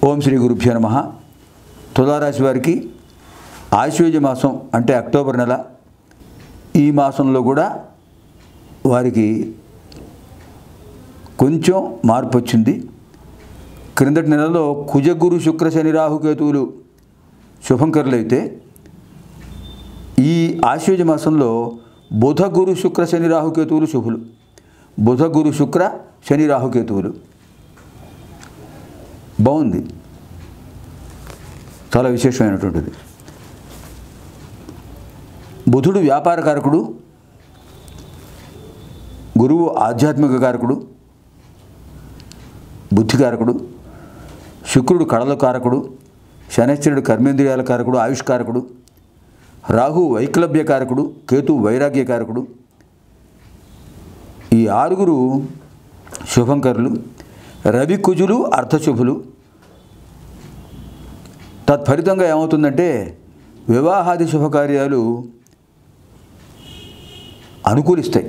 ఓం శ్రీ గురుభ్యో నమ తులారాశి వారికి ఆశ్వేజ మాసం అంటే అక్టోబర్ నెల ఈ మాసంలో కూడా వారికి కొంచెం మార్పు వచ్చింది క్రిందటి నెలలో కుజగురు శుక్ర శని రాహుకేతువులు శుభంకరులైతే ఈ ఆశ్వేజ మాసంలో బుధ గురు శుక్ర శని రాహుకేతువులు శుభులు బుధ గురు శుక్ర శని రాహుకేతువులు బాగుంది చాలా విశేషమైనటువంటిది బుధుడు వ్యాపార కారకుడు గురువు ఆధ్యాత్మిక కారకుడు బుద్ధికారకుడు శుక్రుడు కళల కారకుడు శనిశ్చరుడు కర్మేంద్రియాల కారకుడు ఆయుష్కారకుడు రాహు వైక్లభ్య కారకుడు కేతు వైరాగ్య కారకుడు ఈ ఆరుగురు శుభంకరులు రవి కుజులు అర్థశుభులు తత్ఫలితంగా ఏమవుతుందంటే వివాహాది శుభకార్యాలు అనుకూలిస్తాయి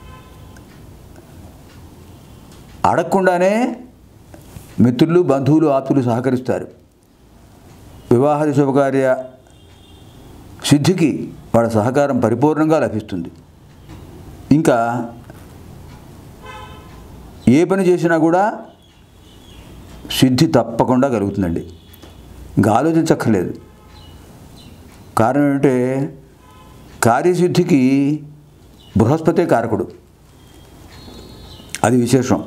అడగకుండానే మిత్రులు బంధువులు ఆప్తులు సహకరిస్తారు వివాహాది శుభకార్య సిద్ధికి వాళ్ళ సహకారం పరిపూర్ణంగా లభిస్తుంది ఇంకా ఏ పని చేసినా కూడా సిద్ధి తప్పకుండా కలుగుతుందండి ఇంకా ఆలోచించక్కర్లేదు కారణం ఏంటంటే కార్యసిద్ధికి బృహస్పతే కారకుడు అది విశేషం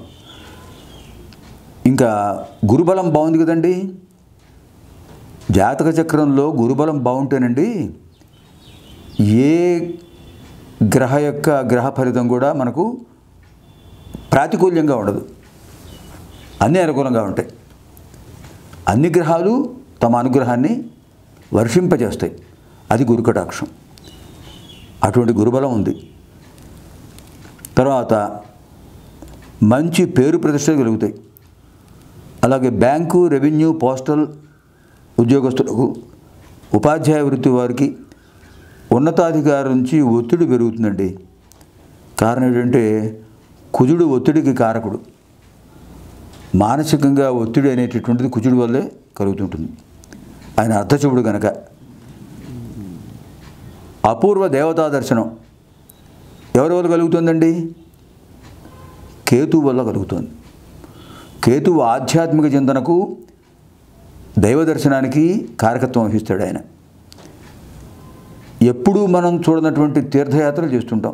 ఇంకా గురుబలం బాగుంది కదండి జాతక చక్రంలో గురుబలం బాగుంటేనండి ఏ గ్రహ యొక్క గ్రహ ఫలితం కూడా మనకు ప్రాతికూల్యంగా ఉండదు అన్నీ అనుకూలంగా ఉంటాయి అన్ని గ్రహాలు తమ అనుగ్రహాన్ని వర్షింపజేస్తాయి అది గురుకటాక్షం అటువంటి గురుబలం ఉంది తర్వాత మంచి పేరు ప్రతిష్టలు కలుగుతాయి అలాగే బ్యాంకు రెవెన్యూ పోస్టల్ ఉద్యోగస్తులకు ఉపాధ్యాయ వృత్తి వారికి ఉన్నతాధికారి నుంచి ఒత్తిడి పెరుగుతుందండి కారణం ఏంటంటే కుజుడు ఒత్తిడికి కారకుడు మానసికంగా ఒత్తిడి అనేటటువంటిది కుజుడు వల్లే కలుగుతుంటుంది ఆయన అర్థశుభుడు కనుక అపూర్వ దేవతా దర్శనం ఎవరి వల్ల కలుగుతుందండి కేతు వల్ల కలుగుతుంది కేతువు ఆధ్యాత్మిక చింతనకు దైవ దర్శనానికి కారకత్వం వహిస్తాడు ఆయన ఎప్పుడూ మనం చూడనటువంటి తీర్థయాత్రలు చేస్తుంటాం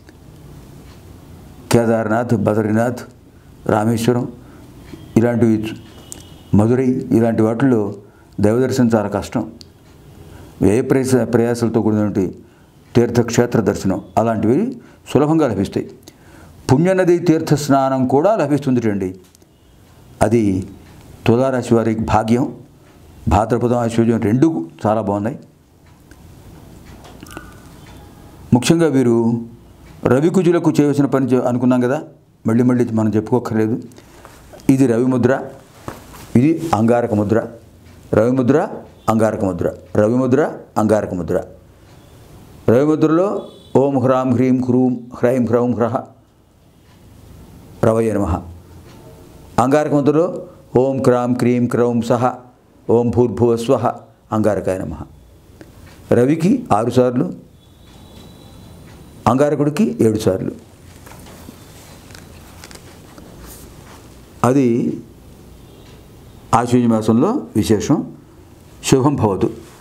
కేదార్నాథ్ బద్రీనాథ్ రామేశ్వరం ఇలాంటివి మధురై ఇలాంటి వాటిల్లో దైవదర్శనం చాలా కష్టం ఏ ప్రయాస ప్రయాసాలతో కూడినటువంటి తీర్థక్షేత్ర దర్శనం అలాంటివి సులభంగా లభిస్తాయి పుణ్యనది తీర్థ స్నానం కూడా లభిస్తుంది అండి అది తులారాశి వారికి భాగ్యం భాద్రపదం ఐశ్వర్యం రెండు చాలా బాగున్నాయి ముఖ్యంగా వీరు రవికుజులకు చేయవలసిన పని చే- అనుకున్నాం కదా మళ్ళీ మళ్ళీ మనం చెప్పుకోక్కర్లేదు ఇది రవి ముద్ర ఇది అంగారక ముద్ర రవి ముద్ర అంగారక ముద్ర రవి ముద్ర అంగారక ముద్ర రవి ముద్రలో ఓం హ్రాం హ్రీం హ్రూం హ్రైం హ్రౌం హ్రహ రవయ నమ అంగారక ముద్రలో ఓం క్రాం క్రీం క్రౌం సహ ఓం భూర్భువ స్వహ అంగారకాయ నమ రవికి ఆరు సార్లు అంగారకుడికి ఏడు సార్లు అది ఆశ్వజ మాసంలో విశేషం శుభం భవతు